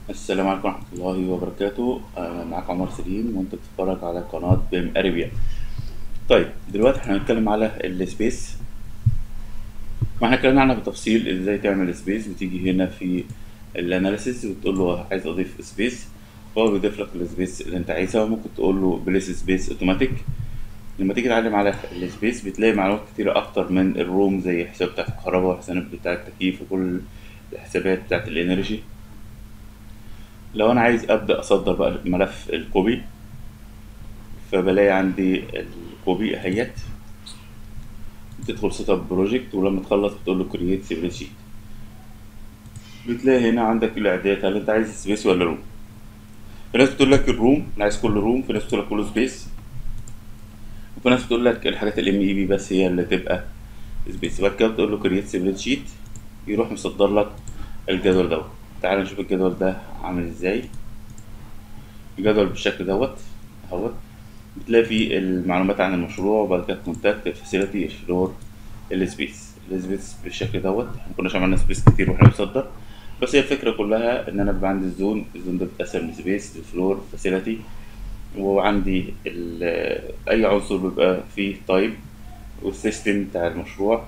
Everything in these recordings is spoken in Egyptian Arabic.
السلام عليكم ورحمة الله وبركاته آه، معاك عمر سليم وانت بتتفرج على قناة بيم اريبيا طيب دلوقتي احنا هنتكلم على السبيس ما احنا اتكلمنا عنها بالتفصيل ازاي تعمل سبيس بتيجي هنا في الاناليسيس وتقول له عايز اضيف سبيس هو بيضيف لك السبيس اللي انت عايزها وممكن تقول له بليس سبيس اوتوماتيك لما تيجي تتعلم على السبيس بتلاقي معلومات كتيرة أكتر من الروم زي حساب بتاعت الكهرباء وحساب بتاع التكييف وكل الحسابات بتاعت الانرجي لو انا عايز ابدا اصدر بقى ملف الكوبي فبلاقي عندي الكوبي اهيت بتدخل سيت اب بروجكت ولما تخلص بتقول له كرييت سبريد شيت بتلاقي هنا عندك الاعداد هل انت عايز سبيس ولا روم في ناس بتقول لك الروم انا عايز كل روم في ناس بتقول لك كله سبيس وفي ناس بتقول لك الحاجات الام اي بي بس هي اللي تبقى سبيس بعد كده بتقول له كرييت سبريد شيت يروح مصدر لك الجدول دوت تعال نشوف الجدول ده عامل ازاي الجدول بالشكل دوت اهوت بتلاقي فيه المعلومات عن المشروع وبعد كده كونتاكت الفاسيلتي الفلور السبيس السبيس بالشكل دوت احنا مكناش عملنا سبيس كتير واحنا بنصدر بس هي الفكرة كلها ان انا بيبقى عندي الزون الزون ده بيتقسم لسبيس لفلور فاسيلتي وعندي اي عنصر بيبقى فيه تايب والسيستم بتاع المشروع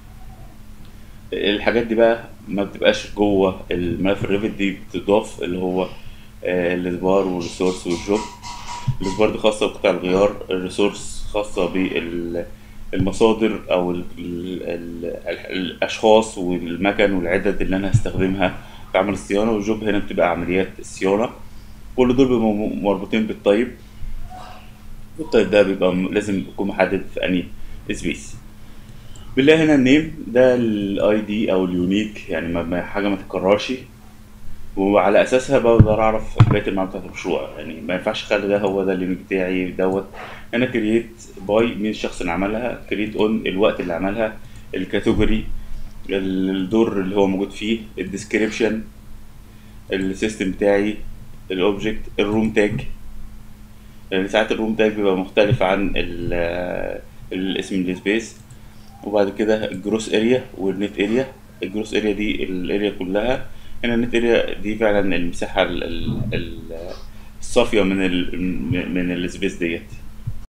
الحاجات دي بقى ما بتبقاش جوه الملف الريفت دي بتضاف اللي هو آه، الاسبار والريسورس والجوب الاسبار دي خاصه بقطع الغيار الريسورس خاصه بالمصادر او ال ال ال الاشخاص والمكن والعدد اللي انا هستخدمها في عمل الصيانه والجوب هنا بتبقى عمليات الصيانه كل دول بيبقوا م- مربوطين بالطيب والطيب ده بيبقى م- لازم يكون محدد في انهي سبيس بنلاقي هنا النيم ده الاي دي او اليونيك يعني ما ما- حاجه ما تتكررش وعلى اساسها بقدر اعرف بقيه المعلومات بتاعت المشروع يعني ما ينفعش اخلي ده هو ده اليونيك بتاعي دوت انا كرييت باي مين الشخص اللي عملها كرييت اون الوقت اللي عملها الكاتيجوري الدور اللي هو موجود فيه الديسكريبشن السيستم بتاعي الاوبجكت الروم تاج لان ساعات الروم تاج بيبقى مختلف عن ال- الاسم السبيس وبعد كده الجروس اريا والنت اريا الجروس اريا دي الاريا كلها هنا النت اريا دي فعلا المساحة ال- ال- ال- الصافية من ال من السبيس ديت